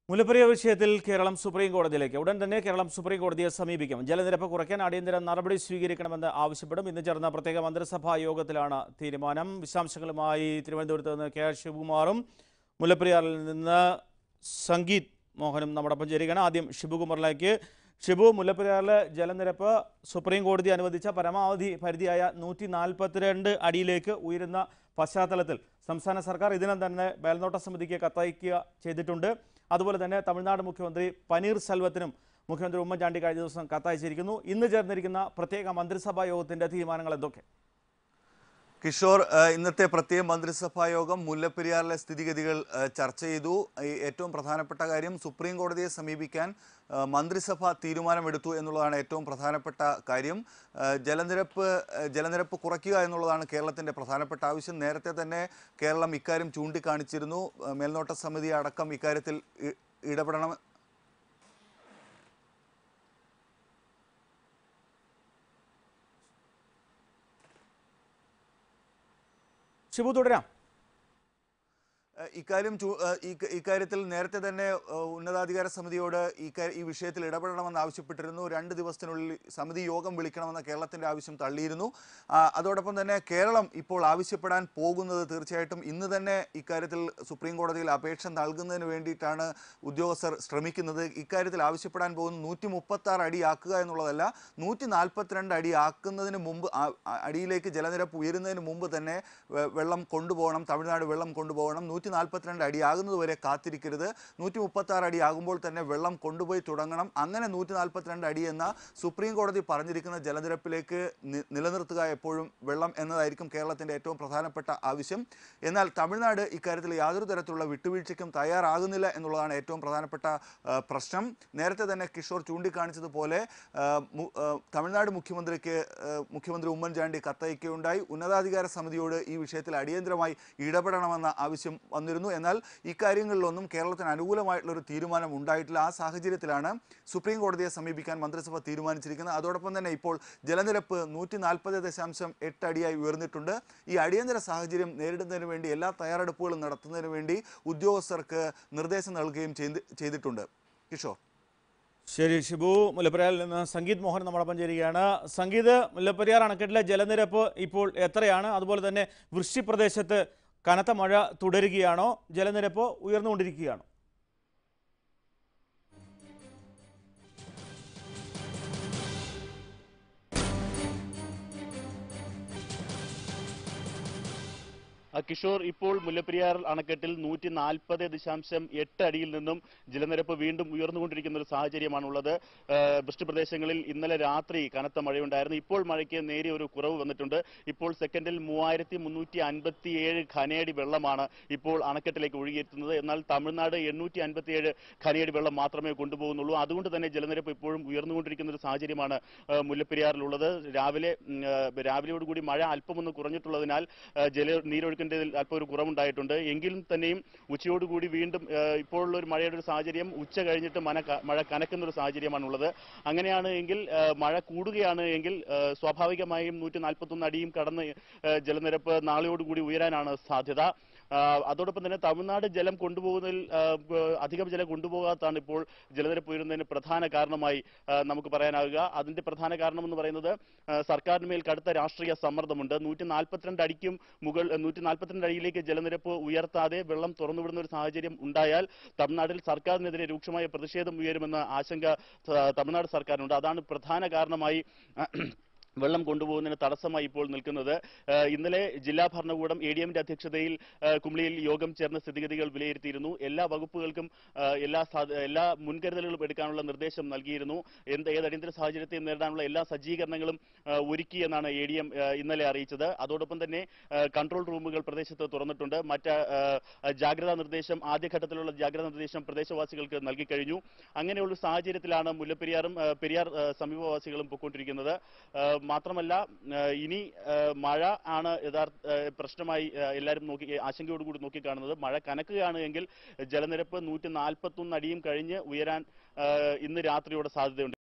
മുല്ലപ്പെരിയ വിഷയത്തിൽ കേരളം സുപ്രീം കോടതിയിലേക്ക് ഉടൻ തന്നെ കേരളം സുപ്രീം കോടതിയെ സമീപിക്കും ജലനിരപ്പ് കുറയ്ക്കാൻ അടിയന്തര നടപടി സ്വീകരിക്കണമെന്ന് ആവശ്യപ്പെടും ഇന്ന് ചേർന്ന പ്രത്യേക മന്ത്രിസഭാ യോഗത്തിലാണ് തീരുമാനം വിശദാംശങ്ങളുമായി തിരുവനന്തപുരത്ത് നിന്ന് കെ ആർ ശിവകുമാറും മുല്ലപ്പെരിയാറിൽ നിന്ന് സംഗീത് മോഹനും നമ്മോടൊപ്പം ചേരുകയാണ് ആദ്യം ഷിബുകുമാറിലേക്ക് ഷിബു മുല്ലപ്പെരിയാറിലെ ജലനിരപ്പ് സുപ്രീം കോടതി അനുവദിച്ച പരമാവധി പരിധിയായ നൂറ്റി നാൽപ്പത്തിരണ്ട് അടിയിലേക്ക് ഉയരുന്ന പശ്ചാത്തലത്തിൽ സംസ്ഥാന സർക്കാർ ഇതിനം തന്നെ മേൽനോട്ട സമിതിക്ക് കത്തയക്കുക ചെയ്തിട്ടുണ്ട് അതുപോലെ തന്നെ തമിഴ്നാട് മുഖ്യമന്ത്രി പനീർ സെൽവത്തിനും മുഖ്യമന്ത്രി ഉമ്മൻചാണ്ടി കഴിഞ്ഞ ദിവസം കത്തയച്ചിരിക്കുന്നു ഇന്ന് ചേർന്നിരിക്കുന്ന പ്രത്യേക മന്ത്രിസഭാ യോഗത്തിന്റെ തീരുമാനങ്ങൾ എന്തൊക്കെ കിഷോർ ഏഹ്, ഇന്നത്തെ പ്രത്യേക മന്ത്രിസഭാ യോഗം മുല്ലപ്പെരിയാറിലെ സ്ഥിതിഗതികൾ ഏഹ്, ചർച്ച ചെയ്തു ഈ ഏറ്റവും പ്രധാനപ്പെട്ട കാര്യം സുപ്രീം കോടതിയെ സമീപിക്കാൻ ഏഹ്, മന്ത്രിസഭ തീരുമാനമെടുത്തു എന്നുള്ളതാണ് ഏറ്റവും പ്രധാനപ്പെട്ട കാര്യം ഏഹ്, ജലനിരപ്പ് ഏഹ്, ജലനിരപ്പ് കുറയ്ക്കുക എന്നുള്ളതാണ് കേരളത്തിന്റെ പ്രധാനപ്പെട്ട ആവശ്യം നേരത്തെ തന്നെ കേരളം ഇക്കാര്യം ചൂണ്ടിക്കാണിച്ചിരുന്നു ഏഹ്, മേൽനോട്ട സമിതി അടക്കം ഇക്കാര്യത്തിൽ ഇ- ഇടപെടണം ഷിബു തുടരാം ഏഹ് ഇക്കാര്യം ചൂ- ഏഹ് ഈ- ഇക്കാര്യത്തിൽ നേരത്തെ തന്നെ ഏഹ് ഉന്നതാധികാര സമിതിയോട് ഈ കാ- ഈ വിഷയത്തിൽ ഇടപെടണമെന്ന് ആവശ്യപ്പെട്ടിരുന്നു രണ്ട് ദിവസത്തിനുള്ളിൽ സമിതി യോഗം വിളിക്കണമെന്ന കേരളത്തിന്റെ ആവശ്യം തള്ളിയിരുന്നു ആ, അതോടൊപ്പം തന്നെ കേരളം ഇപ്പോൾ ആവശ്യപ്പെടാൻ പോകുന്നത് തീർച്ചയായിട്ടും ഇന്ന് തന്നെ ഇക്കാര്യത്തിൽ സുപ്രീം കോടതിയിൽ അപേക്ഷ നൽകുന്നതിന് വേണ്ടിയിട്ടാണ് ഉദ്യോഗസ്ഥർ ശ്രമിക്കുന്നത് ഇക്കാര്യത്തിൽ ആവശ്യപ്പെടാൻ പോകുന്നത് നൂറ്റി മുപ്പത്തി ആറ് അടി ആക്കുക എന്നുള്ളതല്ല നൂറ്റി നാൽപ്പത്തിരണ്ട് അടി ആക്കുന്നതിന് മുമ്പ് ആ- ആ- അടിയിലേക്ക് ജലനിരപ്പ് ഉയരുന്നതിന് മുമ്പ് തന്നെ വെ- വെള്ളം കൊണ്ടുപോകണം തമിഴ്നാട് വെള്ളം കൊണ്ടുപോകണം നൂറ്റി നാൽപ്പത്തിരണ്ട് അടി ആകുന്നത് വരെ കാത്തിരിക്കരുത് നൂറ്റി മുപ്പത്തി ആറ് അടി ആകുമ്പോൾ തന്നെ വെള്ളം കൊണ്ടുപോയി തുടങ്ങണം അങ്ങനെ നൂറ്റി നാൽപ്പത്തിരണ്ട് അടി എന്ന സുപ്രീം കോടതി പറഞ്ഞിരിക്കുന്ന ജലനിരപ്പിലേക്ക് നി- നിലനിർത്തുക എപ്പോഴും വെള്ളം എന്നതായിരിക്കും കേരളത്തിന്റെ ഏറ്റവും പ്രധാനപ്പെട്ട ആവശ്യം എന്നാൽ തമിഴ്നാട് ഇക്കാര്യത്തിൽ യാതൊരു തരത്തിലുള്ള വിട്ടുവീഴ്ചയ്ക്കും തയ്യാറാകുന്നില്ല എന്നുള്ളതാണ് ഏറ്റവും പ്രധാനപ്പെട്ട ആ, പ്രശ്നം നേരത്തെ തന്നെ കിഷോർ ചൂണ്ടിക്കാണിച്ചതുപോലെ ആ, മു- ആ, തമിഴ്നാട് മുഖ്യമന്ത്രിക്ക് ആ, മുഖ്യമന്ത്രി ഉമ്മൻചാണ്ടി കത്തയക്കുകയുണ്ടായി ഉന്നതാധികാര സമിതിയോട് ഈ വിഷയത്തിൽ അടിയന്തരമായി ഇടപെടണമെന്ന ആവശ്യം വന്നിരുന്നു എന്നാൽ ഇക്കാര്യങ്ങളിലൊന്നും കേരളത്തിന് അനുകൂലമായിട്ടുള്ള ഒരു തീരുമാനം ഉണ്ടായിട്ടില്ല ആ സാഹചര്യത്തിലാണ് സുപ്രീം കോടതിയെ സമീപിക്കാൻ മന്ത്രിസഭ തീരുമാനിച്ചിരിക്കുന്നത് അതോടൊപ്പം തന്നെ ഇപ്പോൾ ജലനിരപ്പ് നൂറ്റി നാൽപ്പത് ദശാംശം എട്ട് അടിയായി ഉയർന്നിട്ടുണ്ട് ഈ അടിയന്തര സാഹചര്യം നേരിടുന്നതിന് വേണ്ടി എല്ലാ തയ്യാറെടുപ്പുകളും നടത്തുന്നതിന് വേണ്ടി ഉദ്യോഗസ്ഥർക്ക് നിർദ്ദേശം നൽകുകയും ചെയ്ത് ചെയ്തിട്ടുണ്ട് കിഷോർ ശരി ഷിബു മുല്ലപ്പെരിയാറിൽ നിന്ന് സംഗീത് മോഹൻ നമ്മളൊപ്പം ചേരുകയാണ് സംഗീത് മുല്ലപ്പെരിയാർ അണക്കെട്ടിലെ ജലനിരപ്പ് ഇപ്പോൾ എത്രയാണ് അതുപോലെ തന്നെ വൃഷ്ടിപ്രദേശത്ത് കനത്ത മഴ തുടരുകയാണോ ജലനിരപ്പ് ഉയർന്നുകൊണ്ടിരിക്കുകയാണോ ആ, കിഷോർ ഇപ്പോൾ മുല്ലപ്പെരിയാർ അണക്കെട്ടിൽ നൂറ്റി നാൽപ്പത് ദശാംശം എട്ട് അടിയിൽ നിന്നും ജലനിരപ്പ് വീണ്ടും ഉയർന്നുകൊണ്ടിരിക്കുന്ന ഒരു സാഹചര്യമാണുള്ളത് ആ, വൃഷ്ടിപ്രദേശങ്ങളിൽ ഇന്നലെ രാത്രി കനത്ത മഴയുണ്ടായിരുന്നു ഇപ്പോൾ മഴയ്ക്ക് നേരിയ ഒരു കുറവ് വന്നിട്ടുണ്ട് ഇപ്പോൾ സെക്കൻഡിൽ മൂവായിരത്തി മുന്നൂറ്റി അൻപത്തിയേഴ് ഖനയടി വെള്ളമാണ് ഇപ്പോൾ അണക്കെട്ടിലേക്ക് ഒഴുകിയെത്തുന്നത് എന്നാൽ തമിഴ്നാട് എണ്ണൂറ്റി അൻപത്തിയേഴ് ഖനയടി വെള്ളം മാത്രമേ കൊണ്ടുപോകുന്നുള്ളൂ അതുകൊണ്ട് തന്നെ ജലനിരപ്പ് ഇപ്പോഴും ഉയർന്നുകൊണ്ടിരിക്കുന്ന ഒരു സാഹചര്യമാണ് ആ, മുല്ലപ്പെരിയാറിലുള്ളത് രാവിലെ ഉം, ആ, രാവിലെയോടുകൂടി മഴ അല്പമൊന്ന് കുറഞ്ഞിട്ടുള്ളതിനാൽ ആ, ജല നീരൊഴുക്കിൻ്റെതിൽ അല്പം ഒരു കുറവുണ്ടായിട്ടുണ്ട് എങ്കിലും തന്നെയും ഉച്ചയോടുകൂടി വീണ്ടും ആ, ഇപ്പോഴുള്ള ഒരു മഴയുടെ ഒരു സാഹചര്യം ഉച്ച കഴിഞ്ഞിട്ട് മന ക- മഴ കനക്കുന്ന ഒരു സാഹചര്യമാണുള്ളത് അങ്ങനെയാണ് എങ്കിൽ ആ, മഴ കൂടുകയാണ് എങ്കിൽ ആ, സ്വാഭാവികമായും നൂറ്റി നാൽപ്പത്തൊന്ന് അടിയും കടന്ന് ആ, ജലനിരപ്പ് നാളെയോടുകൂടി ഉയരാനാണ് സാധ്യത ആ, അതോടൊപ്പം തന്നെ തമിഴ്നാട് ജലം കൊണ്ടുപോകുന്നതിൽ ആ, ബ- അധികം ജലം കൊണ്ടുപോകാത്താണ് ഇപ്പോൾ ജലനിരപ്പ് ഉയരുന്നതിന് പ്രധാന കാരണമായി ആ, നമുക്ക് പറയാനാവുക അതിന്റെ പ്രധാന കാരണം എന്ന് പറയുന്നത് ആ, സർക്കാരിന് മേൽ കടുത്ത രാഷ്ട്രീയ സമ്മർദ്ദമുണ്ട് നൂറ്റി നാൽപ്പത്തിരണ്ട് അടിക്കും മുകൾ നൂറ്റി നാൽപ്പത്തിരണ്ട് അടിയിലേക്ക് ജലനിരപ്പ് ഉയർത്താതെ വെള്ളം തുറന്നുവിടുന്ന ഒരു സാഹചര്യം ഉണ്ടായാൽ തമിഴ്നാട്ടിൽ സർക്കാരിനെതിരെ രൂക്ഷമായ പ്രതിഷേധം ഉയരുമെന്ന ആശങ്ക ത- തമിഴ്നാട് സർക്കാരിനുണ്ട് അതാണ് പ്രധാന കാരണമായി വെള്ളം കൊണ്ടുപോകുന്നതിന് തടസ്സമായി ഇപ്പോൾ നിൽക്കുന്നത് ഏഹ് ഇന്നലെ ജില്ലാ ഭരണകൂടം എ ഡി എമ്മിന്റെ അധ്യക്ഷതയിൽ ഏഹ് കുമളിയിൽ യോഗം ചേർന്ന സ്ഥിതിഗതികൾ വിലയിരുത്തിയിരുന്നു എല്ലാ വകുപ്പുകൾക്കും ഏഹ് എല്ലാ സാ- എല്ലാ മുൻകരുതലുകളും എടുക്കാനുള്ള നിർദ്ദേശം നൽകിയിരുന്നു എന്ത് ഏത് അടിയന്തര സാഹചര്യത്തെ നേരിടാനുള്ള എല്ലാ സജ്ജീകരണങ്ങളും ഏഹ് ഒരുക്കി എന്നാണ് എ ഡി എം ഇന്നലെ അറിയിച്ചത് അതോടൊപ്പം തന്നെ ഏഹ് കൺട്രോൾ റൂമുകൾ പ്രദേശത്ത് തുറന്നിട്ടുണ്ട് മറ്റ് ഏഹ് ജാഗ്രതാ നിർദ്ദേശം ആദ്യഘട്ടത്തിലുള്ള ജാഗ്രതാ നിർദ്ദേശം പ്രദേശവാസികൾക്ക് നൽകിക്കഴിഞ്ഞു അങ്ങനെയുള്ള ഒരു സാഹചര്യത്തിലാണ് മുല്ലപ്പെരിയാറും ഏഹ് പെരിയാർ ഏഹ് സമീപവാസികളും പൊയ്ക്കൊണ്ടിരിക്കുന്നത് ഏഹ് മാത്രമല്ല ഏഹ് ഇനി ഏഹ് മഴ ആണ് യഥാർത്ഥ ഏഹ് പ്രശ്നമായി ഏഹ് എല്ലാവരും നോക്കി ആശങ്കയോടുകൂടി നോക്കിക്കാണുന്നത് മഴ കനക്കുകയാണ് എങ്കിൽ ജലനിരപ്പ് നൂറ്റി നാൽപ്പത്തൊന്ന് അടിയും കഴിഞ്ഞ് ഉയരാൻ ഏഹ് ഇന്ന് രാത്രിയോടെ സാധ്യതയുണ്ട്